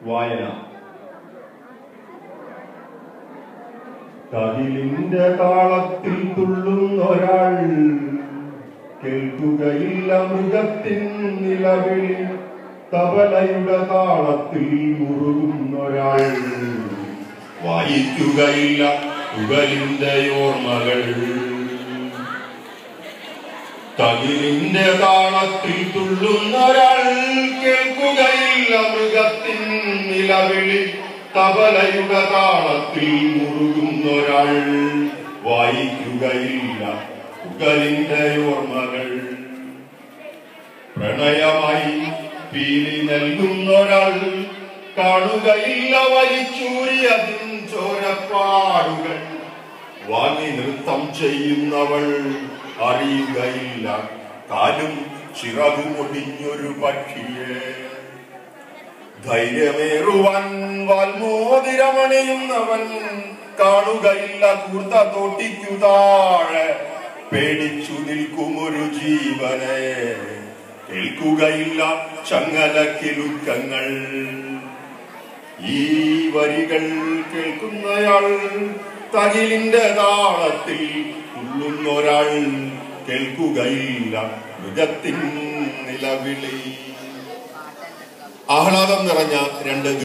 വായന തകിലിന്റെ താളത്തിൽ തുള്ളുന്നൊരാൾ കേൾക്കുകയില്ല മൃഗത്തിൻ നിലവിളി തബലയുടെ താളത്തിൽ മുറുകുന്നൊരാൾ വായിക്കുകയില്ല തുകലിന്റെ ഓർമ്മകൾ തകിലിന്റെ താളത്തിൽ തുള്ളുന്നൊരാൾ കേൾക്കുകയില്ല മൃഗത്തിൻ നിലവിളി തബലയുടെ താളത്തിൽ മുറുകുന്നൊരാൾ വായിക്കുകയില്ല തുകലിന്റെ ഓർമ്മകൾ പ്രണയമായി പീലി നൽകുന്നൊരാൾ കാണുകയില്ല വലിച്ചൂരിയതിൻ ചോരപ്പാടുകൾ വാങ്ങി നൃത്തം ചെയ്യുന്നവൾ അറിയുകയില്ല കാലും ചിറകുമൊടിഞ്ഞൊരു പക്ഷിയെ ധൈര്യമേറുവാൻ വാൽമോതിരമണിയുന്നവൻ കാണുകയില്ല കൂർത്ത തോട്ടിക്കു താഴെ പേടിച്ചു നിൽക്കുമൊരു ജീവനെ കേൾക്കുകയില്ല ചങ്ങലക്കിലുക്കങ്ങൾ ഈ വരികൾ കേൾക്കുന്നയാൾ തകിലിന്റെ താളത്തിൽ തുള്ളുന്നൊരാൾ കേൾക്കുകയില്ല മൃഗത്തിൻ നിലവിളി ആഹ്ലാദം നിറഞ്ഞ രണ്ട്